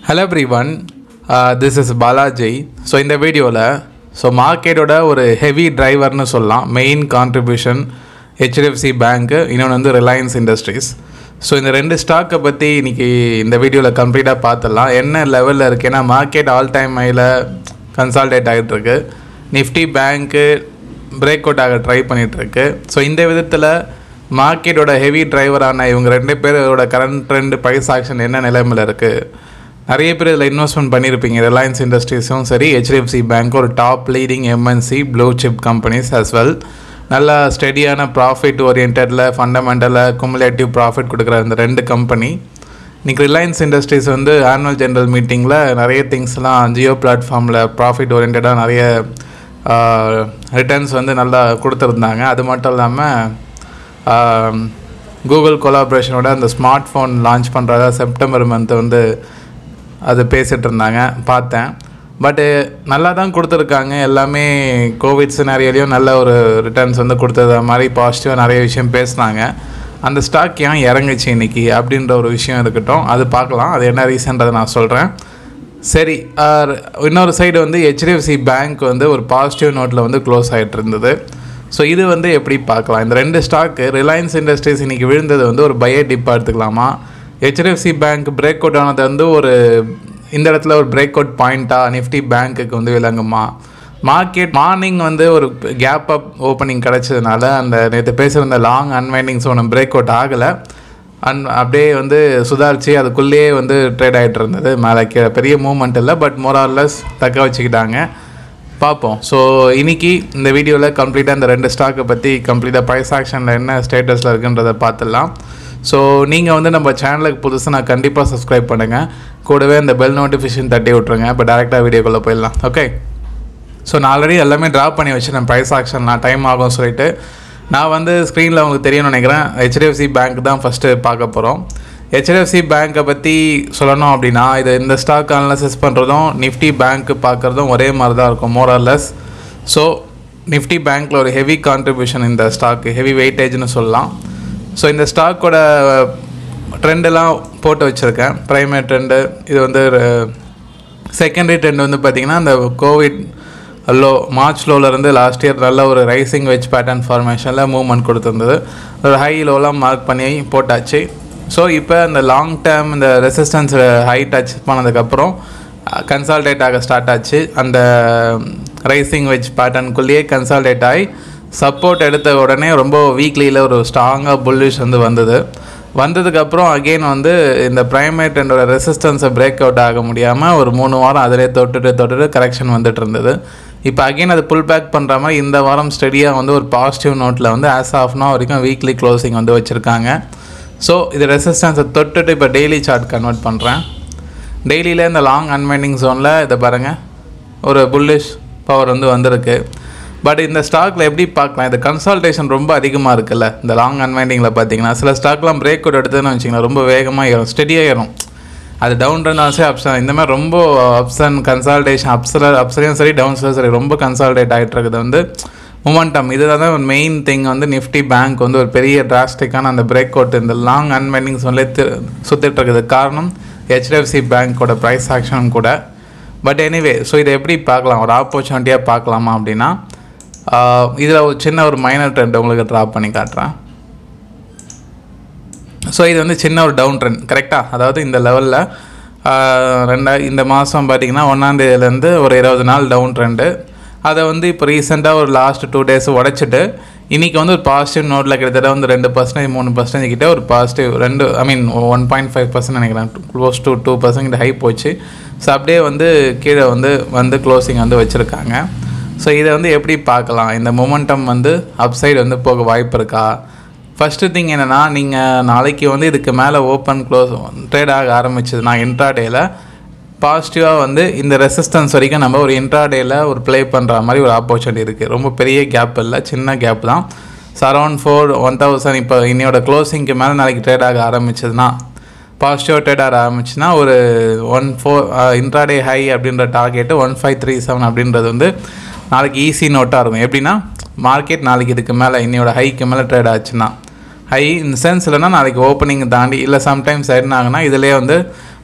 hello everyone this is Balaji so இந்த வீடியோவில் so மார்க்கெட்டோட ஒரு ஹெவி டிரைவர்னு சொல்லலாம் மெயின் கான்ட்ரிபியூஷன் ஹெச்டிஎஃப்சி பேங்க்கு இன்னொன்று வந்து ரிலையன்ஸ் இண்டஸ்ட்ரீஸ் ஸோ இந்த ரெண்டு ஸ்டாக்கை பற்றி இன்றைக்கி இந்த வீடியோவில் கம்ப்ளீட்டாக பார்த்துடலாம் என்ன லெவலில் இருக்குது ஏன்னா மார்க்கெட் ஆல் டைம் ஹையில் கன்சால்டேட் ஆகிட்டுருக்கு நிஃப்டி பேங்க்கு பிரேக் அவுட் ஆக ட்ரை பண்ணிகிட்ருக்கு ஸோ இந்த விதத்தில் மார்க்கெட்டோட ஹெவி டிரைவரான இவங்க ரெண்டு பேரோட கரண்ட் ட்ரெண்ட் ப்ரைஸ் ஆக்ஷன் என்ன நிலைமையில் இருக்குது நிறைய பேர் இதில் இன்வெஸ்ட்மெண்ட் பண்ணியிருப்பீங்க ரிலையன்ஸ் இண்டஸ்ட்ரீஸும் சரி ஹெச்டிஎஃப்சி பேங்க் ஒரு top leading MNC blue chip companies as well நல்ல ஸ்டெடியான ப்ராஃபிட் ஓரியன்டில் ஃபண்டமெண்டலில் குமுலேட்டிவ் ப்ராஃபிட் கொடுக்குற இந்த ரெண்டு கம்பெனி இன்றைக்கி ரிலையன்ஸ் இண்டஸ்ட்ரீஸ் வந்து ஆனுவல் ஜென்ரல் மீட்டிங்கில் நிறைய திங்ஸ்லாம் ஜியோ பிளாட்ஃபார்மில் ப்ராஃபிட் ஓரியன்டாக நிறைய ரிட்டர்ன்ஸ் வந்து நல்லா கொடுத்துருந்தாங்க அது மட்டும் இல்லாமல் கூகுள் கொலாபரேஷனோட அந்த ஸ்மார்ட் ஃபோன் லான்ச் பண்ணுறதா செப்டம்பர் மந்த் வந்து அது பேசிகிட்டு இருந்தாங்க பார்த்தேன் பட்டு நல்லா தான் கொடுத்துருக்காங்க எல்லாமே கோவிட் சினாரியோலையும் நல்ல ஒரு ரிட்டர்ன்ஸ் வந்து கொடுத்தது மாதிரி பாசிட்டிவாக நிறைய விஷயம் பேசுனாங்க அந்த ஸ்டாக் ஏன் இறங்குச்சு இன்னைக்கு அப்படின்ற ஒரு விஷயம் இருக்கட்டும் அது பார்க்கலாம் அது என்ன ரீசன்றதை நான் சொல்கிறேன் சரி ஆர் இன்னொரு சைடு வந்து ஹெச்டிஎஃப்சி பேங்க் வந்து ஒரு பாசிட்டிவ் நோட்டில் வந்து க்ளோஸ் ஆகிட்டு இருந்தது ஸோ இது வந்து எப்படி பார்க்கலாம் இந்த ரெண்டு ஸ்டாக்கு ரிலையன்ஸ் இண்டஸ்ட்ரீஸ் இன்றைக்கி விழுந்தது வந்து ஒரு பய டிப்பாக எடுத்துக்கலாமா ஹெச்டிஎஃப்சி பேங்க் பிரேக் அவுட் ஆனது வந்து ஒரு இந்த இடத்துல ஒரு பிரேக் அவுட் பாயிண்ட்டாக நிஃப்டி பேங்க்குக்கு வந்து விளங்குமா மார்க்கெட் மார்னிங் வந்து ஒரு கேப் அப் ஓப்பனிங் கிடச்சதுனால அந்த நேற்று பேசுகிற லாங் அன்வைண்டிங் ஒன்று பிரேக் அவுட் ஆகலை அன் அப்படியே வந்து சுதாரித்து அதுக்குள்ளேயே வந்து ட்ரேட் ஆகிட்டு இருந்தது மேலே கீழே பெரிய மூவ்மெண்ட் இல்லை பட் மோரார்லெஸ் தக்க வச்சுக்கிட்டாங்க பார்ப்போம் ஸோ இன்னைக்கு இந்த வீடியோவில் கம்ப்ளீட்டாக இந்த ரெண்டு ஸ்டாக்கை பற்றி கம்ப்ளீட்டாக ப்ரைஸ் ஆக்ஷனில் என்ன ஸ்டேட்டஸில் இருக்குன்றதை பார்த்துடலாம் ஸோ நீங்கள் வந்து நம்ம சேனலுக்கு புதுசு நான் கண்டிப்பாக சப்ஸ்கிரைப் பண்ணுங்கள் கூடவே இந்த பெல் நோட்டிஃபிகேஷன் தட்டி விட்ருங்க இப்போ டேரெக்டாக வீடியோக்குள்ளே போயிடலாம் ஓகே ஸோ நான் ஆல்ரெடி எல்லாமே ட்ராப் பண்ணி வச்சுருந்தேன் ப்ரைஸ் ஆக்ஷன் நான் டைம் ஆகும் சொல்லிட்டு நான் வந்து ஸ்க்ரீனில் உங்களுக்கு தெரியும்னு நினைக்கிறேன் ஹெச்டிஎஃப்சி பேங்க் தான் ஃபஸ்ட்டு பார்க்க போகிறோம் ஹெச்டிஎஃப்சி பேங்க்கை பற்றி சொல்லணும் அப்படின்னா இது இந்த ஸ்டாக் அனலைசிஸ் பண்ணுறதும் நிஃப்டி பேங்க்கு பார்க்குறதும் ஒரே மாதிரி தான் இருக்கும் மோரல்லஸ் ஸோ நிஃப்டி பேங்க்கில் ஒரு ஹெவி கான்ட்ரிபியூஷன் இந்த ஸ்டாக்கு ஹெவி வெயிட்டேஜ்னு சொல்லலாம் ஸோ இந்த ஸ்டாக்கோட ட்ரெண்டெல்லாம் போட்டு வச்சுருக்கேன் ப்ரைமரி ட்ரெண்டு இது வந்து செகண்டரி ட்ரெண்ட் வந்து பார்த்திங்கன்னா இந்த கோவிட் லோ மார்ச் லோலேருந்து லாஸ்ட் இயர் நல்ல ஒரு ரைசிங் வெஜ் பேட்டர்ன் ஃபார்மேஷனில் மூவ்மெண்ட் கொடுத்துருந்தது ஒரு ஹை லோலாம் மார்க் பண்ணி போட்டாச்சு ஸோ இப்போ இந்த லாங் டேர்ம் இந்த ரெசிஸ்டன்ஸ் ஹை டச் பண்ணதுக்கப்புறம் கன்சால்டேட் ஆக ஸ்டார்ட் ஆச்சு அந்த ரைசிங் வெஜ் பேட்டர்னுக்குள்ளேயே கன்சால்டேட் ஆகி சப்போர்ட் எடுத்த உடனே ரொம்ப வீக்லியில் ஒரு ஸ்ட்ராங்காக புல்லிஷ் வந்து வந்தது வந்ததுக்கப்புறம் அகெயின் வந்து இந்த ப்ரைமேட் ட்ரெண்டோட ரெசிஸ்டன்ஸை பிரேக் அவுட் ஆக முடியாமல் ஒரு மூணு வாரம் அதிலே தொட்டுட்டு தொட்டுட்டு கரெக்ஷன் வந்துட்டு இருந்தது இப்போ அகெயின் அது புல் பேக் பண்ணுற மாதிரி இந்த வாரம் ஸ்டடியாக வந்து ஒரு பாசிட்டிவ் நோட்டில் வந்து ஆஸ் ஆஃப்னா வரைக்கும் வீக்லி க்ளோசிங் வந்து வச்சுருக்காங்க ஸோ இது ரெசிஸ்டன்ஸை தொட்டுட்டு இப்போ டெய்லி சார்ட் கன்வெர்ட் பண்ணுறேன் டெய்லியில் இந்த லாங் அன்வைண்டிங் ஜோனில் இதை பாருங்கள் ஒரு புல்லிஷ் பவர் வந்து வந்திருக்கு பட் இந்த ஸ்டாக்கில் எப்படி பார்க்கலாம் இந்த கன்சல்டேஷன் ரொம்ப அதிகமாக இருக்குல்ல இந்த லாங் அன்வைண்டிங்கில் பார்த்தீங்கன்னா சில ஸ்டாக்லாம் பிரேக் அவுட் எடுத்துன்னு வச்சிங்கன்னா ரொம்ப வேகமாக ஏறும் ஸ்டெடியாக ஏறும் அது டவுன் இருந்தாலும் சரி அப்ஸ் இந்த மாதிரி ரொம்ப அப்ஸ் அண்ட் கன்சால்டேஷன் அப்ஸில் அப்ஸ்லையும் சரி டவுன்ஸ்லையும் சரி ரொம்ப கன்சால்டேட் ஆகிட்டு இருக்குது வந்து மொமெண்டம் இதுதான் தான் மெயின் திங் வந்து நிஃப்டி பேங்க் வந்து ஒரு பெரிய டிராஸ்டிக்கான அந்த பிரேக் அவுட் இந்த லாங் அன்வைண்டிங் சொல்லி சுற்றிட்டு இருக்குது காரணம் ஹெச்டிஎஃப்சி பேங்க்கோட ப்ரைஸ் ஆக்ஷனும் கூட பட் எனிவே ஸோ இதை எப்படி பார்க்கலாம் ஒரு ஆப்பர்ச்சுனிட்டியாக பார்க்கலாமா அப்படின்னா இதில் ஒரு சின்ன ஒரு மைனர் ட்ரெண்ட் உங்களுக்கு ட்ராப் பண்ணி காட்டுறேன் ஸோ இது வந்து சின்ன ஒரு டவுன் ட்ரெண்ட் கரெக்டாக அதாவது இந்த லெவலில் ரெண்டா இந்த மாதம் பார்த்திங்கன்னா ஒன்றாந்தேதியிலேருந்து ஒரு இருபது நாள் டவுன் ட்ரெண்டு அதை வந்து இப்போ ரீசெண்டாக ஒரு லாஸ்ட் டூ டேஸ் உடச்சிட்டு இன்றைக்கி வந்து ஒரு பாசிட்டிவ் நோட்டில் கிட்டத்தட்ட வந்து ரெண்டு பர்சன்டேஜ் மூணு பர்சன்டேஜ் கிட்டே ஒரு பாசிட்டிவ் ரெண்டு I mean one point five percent நினைக்கிறேன் close to two percent high போச்சு ஸோ அப்படியே வந்து கீழே வந்து வந்து க்ளோசிங் வந்து வச்சுருக்காங்க ஸோ இதை வந்து எப்படி பார்க்கலாம் இந்த மொமெண்டம் வந்து அப்சைடு வந்து போக வாய்ப்பு இருக்கா ஃபஸ்ட்டு திங் என்னென்னா நீங்கள் நாளைக்கு வந்து இதுக்கு மேலே ஓப்பன் க்ளோஸ் ட்ரேட் ஆக ஆரம்பிச்சதுன்னா இன்ட்ராடேயில் பாசிட்டிவாக வந்து இந்த ரெசிஸ்டன்ஸ் வரைக்கும் நம்ம ஒரு இன்ட்ராடேயில் ஒரு ப்ளே பண்ணுற மாதிரி ஒரு ஆப்பர்ச்சுனிட்டி இருக்குது ரொம்ப பெரிய கேப் இல்லை சின்ன கேப் தான் so around four one thousand இப்போ இன்னையோட க்ளோசிங்க்கு மேலே நாளைக்கு ட்ரேட் ஆக ஆரம்பிச்சதுன்னா பாசிட்டிவாக ட்ரேட் ஆக ஆரம்பிச்சுன்னா ஒரு ஒன் ஃபோர் இன்ட்ராடே ஹை அப்படின்ற target one five three seven அப்படின்றது வந்து நாளைக்கு ஈஸி நோட்டாக இருக்கும் எப்படின்னா மார்க்கெட் நாளைக்கு இதுக்கு மேலே இன்னையோட ஹைக்கு மேலே ட்ரேட் ஆச்சுன்னா ஹை இந்த சென்ஸ் இல்லைன்னா நாளைக்கு ஓப்பனிங் தாண்டி இல்லை சம்டைம்ஸ் என்ன ஆகுனா இதிலே வந்து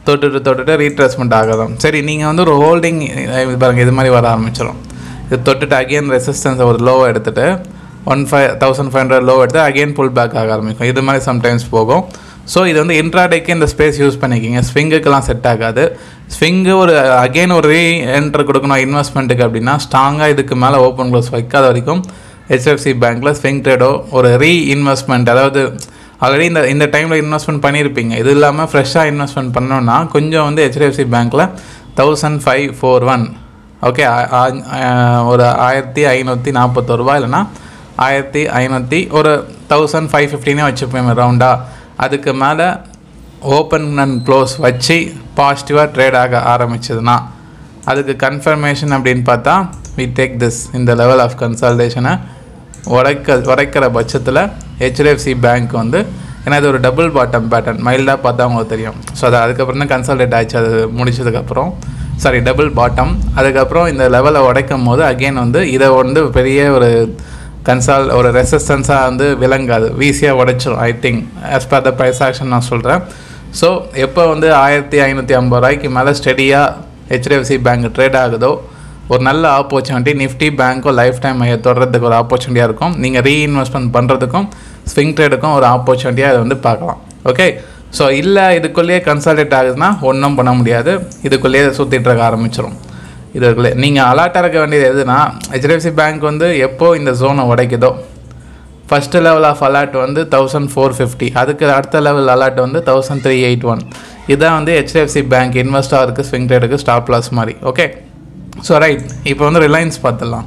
தொட்டுட்டு தொட்டுட்டு ரீட்ரேஸ்மெண்ட் ஆகலாம் சரி நீங்கள் வந்து ஒரு ஹோல்டிங் பாருங்கள் இது மாதிரி வர ஆரம்பிச்சிடும் இது தொட்டுட்டு அகெயின் ரெசிஸ்டன்ஸை ஒரு லோவை எடுத்துகிட்டு one five thousand five hundred low எடுத்து அகெயின் புல் பேக் ஆக ஆரம்பிக்கும் இது மாதிரி சம்டைம்ஸ் போகும் ஸோ இது வந்து இன்ட்ராடேக்கு இந்த ஸ்பேஸ் யூஸ் பண்ணிக்கிங்க ஸ்விங்குக்கெல்லாம் செட் ஆகாது ஸ்விங்கு ஒரு அகெயின் ஒரு ரீ என்ட்ரு கொடுக்கணும் இன்வெஸ்ட்மெண்ட்டுக்கு அப்படின்னா ஸ்ட்ராங்காக இதுக்கு மேலே ஓப்பன் க்ளோஸ் வைக்காத வரைக்கும் ஹெச்எஃப்சி பேங்க்கில் ஸ்விங் ட்ரேடோ ஒரு ரீ இன்வெஸ்ட்மெண்ட் அதாவது ஆல்ரெடி இந்த இந்த டைமில் இன்வெஸ்ட்மெண்ட் பண்ணியிருப்பீங்க இது இல்லாமல் ஃப்ரெஷ்ஷாக இன்வெஸ்ட்மெண்ட் பண்ணோன்னா கொஞ்சம் வந்து ஹெச்டிஎஃப்சி பேங்க்கில் thousand five four one okay ஒரு ஆயிரத்தி ஐநூற்றி நாற்பத்தோரு ரூபா இல்லைனா ஆயிரத்தி ஐநூற்றி ஒரு தௌசண்ட் ஃபைவ் ஃபிஃப்டினே வச்சுப்போம் ரவுண்டாக அதுக்கு மேலே ஓப்பன் அண்ட் க்ளோஸ் வச்சு பாசிட்டிவாக ட்ரேட் ஆக ஆரம்பிச்சதுன்னா அதுக்கு கன்ஃபர்மேஷன் அப்படின்னு பார்த்தா வி டேக் திஸ் இந்த லெவல் ஆஃப் கன்சல்டேஷனை உடைக்க உடைக்கிற பட்சத்தில் ஹெச்டிஎஃப்சி பேங்க் வந்து ஏன்னா இது ஒரு டபுள் பாட்டம் பேட்டர்ன் மைல்டாக பார்த்தா உங்களுக்கு தெரியும் ஸோ அது அதுக்கப்புறம் தான் கன்சல்டேட் ஆச்சு அது முடிச்சதுக்கப்புறம் சாரி டபுள் பாட்டம் அதுக்கப்புறம் இந்த லெவலை உடைக்கும் போது அகெயின் வந்து இதை வந்து பெரிய ஒரு கன்சால் ஒரு ரெசிஸ்டன்ஸாக வந்து விளங்காது வீசியாக உடைச்சிரும் I think as per the price action நான் சொல்கிறேன் ஸோ எப்போ வந்து ஆயிரத்தி ஐநூற்றி ஐம்பது ரூபாய்க்கு மேலே ஸ்டெடியாக ஹெச்டிஎஃப்சி பேங்க் ட்ரேட் ஆகுதோ ஒரு நல்ல ஆப்பர்ச்சுனிட்டி நிஃப்டி பேங்க்கும் லைஃப் டைம் மைய தொடர்றதுக்கு ஒரு ஆப்பர்ச்சுனிட்டியாக இருக்கும் நீங்கள் ரீஇன்வெஸ்ட்மெண்ட் பண்ணுறதுக்கும் ஸ்விங் ட்ரேடுக்கும் ஒரு ஆப்பர்ச்சுனிட்டியாக அதை வந்து பார்க்கலாம் ஓகே ஸோ இல்லை இதுக்குள்ளேயே கன்சல்டேட் ஆகுதுன்னா ஒன்றும் பண்ண முடியாது இதுக்குள்ளேயே சுற்றிட்டு இருக்க ஆரம்பிச்சிடும் இதுக்குள்ளே நீங்கள் அலர்ட்டாக இருக்க வேண்டியது எதுனா ஹெச்டிஎஃப்சி பேங்க் வந்து எப்போ இந்த ஜோனை உடைக்குதோ ஃபஸ்ட்டு லெவல் ஆஃப் அலர்ட் வந்து தௌசண்ட் ஃபோர் ஃபிஃப்டி அதுக்கு அடுத்த லெவல் அலர்ட் வந்து தௌசண்ட் த்ரீ எயிட் ஒன் இதான் வந்து ஹெச்டிஎஃப்சி பேங்க் இன்வெஸ்டாருக்கு ஸ்விங் ட்ரேடுக்கு ஸ்டாப் லாஸ் மாதிரி ஓகே ஸோ ரைட் இப்போ வந்து ரிலையன்ஸ் பார்த்துடலாம்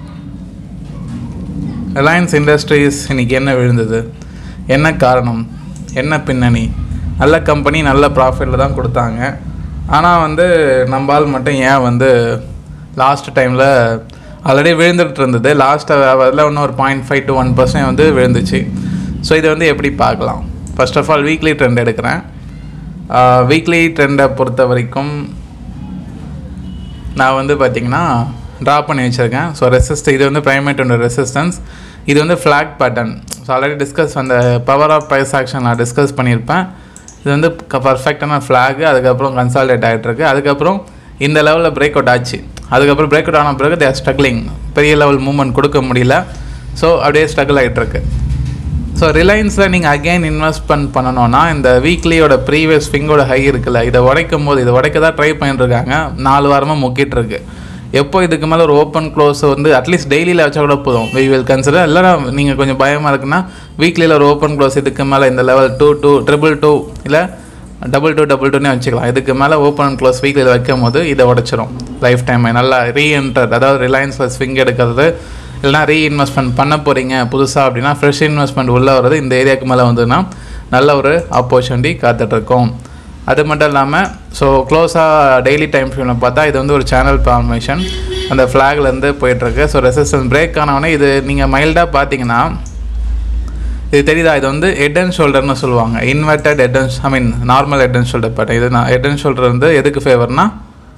ரிலையன்ஸ் இண்டஸ்ட்ரீஸ் இன்றைக்கி என்ன விழுந்தது என்ன காரணம் என்ன பின்னணி நல்ல கம்பெனி நல்ல ப்ராஃபிட்டில் தான் கொடுத்தாங்க ஆனால் வந்து நம்ம ஆள் மட்டும் ஏன் வந்து லாஸ்ட் டைமில் ஆல்ரெடி விழுந்துட்டு இருந்தது லாஸ்ட் அதில் இன்னும் ஒரு point five to one percent வந்து விழுந்துச்சு ஸோ இதை வந்து எப்படி பார்க்கலாம் first of all weekly trend எடுக்கிறேன் வீக்லி ட்ரெண்டை பொறுத்த வரைக்கும் நான் வந்து பார்த்திங்கன்னா ட்ரா பண்ணி வச்சுருக்கேன் ஸோ ரெசிஸ்ட் இது வந்து ப்ரைமேட்டோட ரெசிஸ்டன்ஸ் இது வந்து flag pattern so already discuss அந்த பவர் ஆஃப் ப்ரைஸ் ஆக்ஷன் நான் டிஸ்கஸ் பண்ணியிருப்பேன் இது வந்து பர்ஃபெக்டான ஃப்ளாகு அதுக்கப்புறம் கன்சால்டேட் ஆகிட்டுருக்கு அதுக்கப்புறம் இந்த லெவலில் பிரேக் அவுட் ஆச்சு அதுக்கப்புறம் பிரேக் அவுட் ஆன பிறகு தேர் ஸ்ட்ரகிளிங் பெரிய லெவல் மூவ்மெண்ட் கொடுக்க முடியல ஸோ அப்படியே ஸ்ட்ரகிள் ஆகிட்டுருக்கு ஸோ ரிலையன்ஸில் நீங்கள் அகெயின் இன்வெஸ்ட்மெண்ட் பண்ணணும்னா இந்த வீக்லியோட ப்ரீவியஸ் ஃபிங்கோட ஹை இருக்குல்ல இதை உடைக்கும் போது இதை உடைக்க தான் ட்ரை பண்ணிட்டுருக்காங்க நாலு வாரமாக முக்கிட்டு இருக்கு எப்போ இதுக்கு மேலே ஒரு ஓப்பன் க்ளோஸ் வந்து அட்லீஸ்ட் டெய்லியில் வச்சா கூட போதும் வி வில் கன்சிடர் இல்லைனா நீங்கள் கொஞ்சம் பயமாக இருக்குன்னா வீக்லியில் ஒரு ஓப்பன் க்ளோஸ் இதுக்கு மேலே இந்த level two two triple two இல்லை டபுள் டூ டபுள் டூனே வச்சுக்கலாம் இதுக்கு மேலே ஓப்பன் க்ளோஸ் வீக்லியில் வைக்கும் போது இதை உடச்சிரும் லைஃப் டைம் நல்லா ரீஎன்டர் அதாவது ரிலையன்ஸில் ஸ்விங் எடுக்கிறது இல்லைனா ரீஇன்வெஸ்ட்மெண்ட் பண்ண போகிறீங்க புதுசாக அப்படின்னா ஃப்ரெஷ் இன்வெஸ்ட்மெண்ட் உள்ளே வர்றது இந்த ஏரியாவுக்கு மேலே வந்ததுன்னா நல்ல ஒரு ஆப்பர்ச்சுனிட்டி காத்துட்ருக்கோம் அது மட்டும் இல்லாமல் ஸோ க்ளோஸாக டெய்லி டைம் ஃப்ரேமில் பார்த்தா இது வந்து ஒரு சேனல் ஃபார்மேஷன் அந்த ஃப்ளாக்லேருந்து போயிட்டுருக்கு ஸோ ரெசிஸ்டன்ஸ் பிரேக் ஆனவொடனே இது நீங்கள் மைல்டாக பார்த்தீங்கன்னா இது தெரியுதா இது வந்து ஹெட் அண்ட் ஷோல்டர்னு சொல்லுவாங்க inverted head and I mean normal head and shoulder pattern இது நான் ஹெட் அண்ட் ஷோல்டர் வந்து எதுக்கு ஃபேவர்னா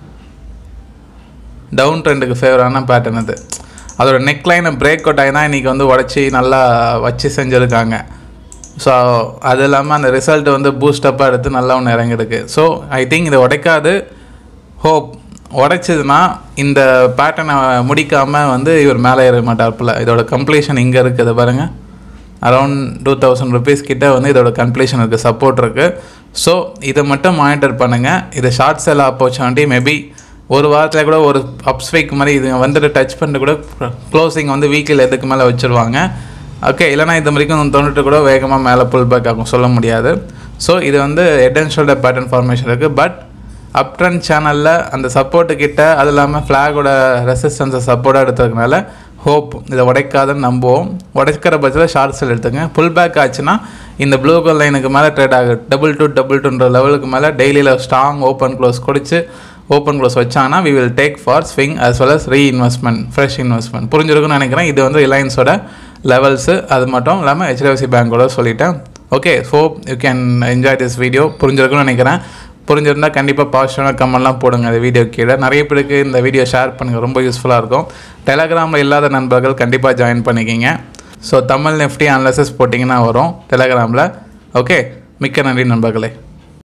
டவுன் ட்ரெண்டுக்கு ஃபேவரான பேட்டர்ன் இது அதோட நெக் லைனை பிரேக் அவுட் ஆகி தான் இன்றைக்கி வந்து உடச்சி நல்லா வச்சு செஞ்சுருக்காங்க ஸோ அது இல்லாமல் அந்த ரிசல்ட் வந்து பூஸ்டப்பாக எடுத்து நல்லா ஒன்று இறங்கிருக்கு ஸோ ஐ திங்க் இதை உடைக்காது ஹோப் உடைச்சதுன்னா இந்த பேட்டர்னை முடிக்காமல் வந்து இவர் மேலே ஏற மாட்டார்ப்பில் இதோட கம்ப்ளீஷன் இங்கே இருக்குது பாருங்கள் அரௌண்ட் டூ தௌசண்ட் ருபீஸ் கிட்ட வந்து இதோட கம்ப்ளீஷன் இருக்குது சப்போர்ட் இருக்குது ஸோ இதை மட்டும் மானிட்டர் பண்ணுங்கள் இது ஷார்ட் செல் ஆப்பர்ச்சுனிட்டி மேபி ஒரு வாரத்தில் கூட ஒரு அப்ஸ்வைக் மாதிரி இது வந்துட்டு டச் பண்ணிட்டு கூட க்ளோசிங் வந்து வீக்கில் எதுக்கு மேலே வச்சுருவாங்க ஓகே இல்லைனா இது வரைக்கும் தொண்ணூட்டு கூட வேகமாக மேலே புல் பேக் ஆகும் சொல்ல முடியாது ஸோ இது வந்து head and shoulder pattern formation இருக்குது பட் அப் ட்ரெண்ட் சேனலில் அந்த சப்போர்ட்டு கிட்ட அது இல்லாமல் ஃப்ளாகோட ரெசிஸ்டன்ஸை சப்போர்ட்டாக எடுத்ததுனால ஹோப் இதை உடைக்காதுன்னு நம்புவோம் உடைக்கிற பட்சத்தில் ஷார்ட் செல் எடுத்துங்க புல் பேக் ஆச்சுன்னா இந்த ப்ளூ கலர் லைனுக்கு மேலே ட்ரேட் ஆகுது டபுள் டூ டபுள் டூன்ற லெவலுக்கு மேலே டெய்லியில் ஸ்ட்ராங் ஓப்பன் க்ளோஸ் குடிச்சு ஓப்பன் க்ளோஸ் வச்சாங்கன்னா we will take for swing as well as reinvestment fresh investment புரிஞ்சிருக்குன்னு நினைக்கிறேன் இது வந்து ரிலையன்ஸோட லெவல்ஸு அது மட்டும் இல்லாமல் ஹெச்டிஎஃப்சி பேங்கோட சொல்லிட்டேன் okay so you can enjoy this video புரிஞ்சிருக்குன்னு நினைக்கிறேன் புரிஞ்சிருந்தால் கண்டிப்பாக பாசிட்டிவான கமெண்ட்லாம் போடுங்க இந்த வீடியோ கீழே நிறைய பேருக்கு இந்த வீடியோ ஷேர் பண்ணுங்கள் ரொம்ப யூஸ்ஃபுல்லாக இருக்கும் டெலகிராமில் இல்லாத நண்பர்கள் கண்டிப்பாக ஜாயின் பண்ணிக்கிங்க ஸோ தமிழ் நெஃப்டி அனலிசிஸ் போட்டிங்கன்னா வரும் டெலகிராமில் ஓகே மிக்க நன்றி நண்பர்களே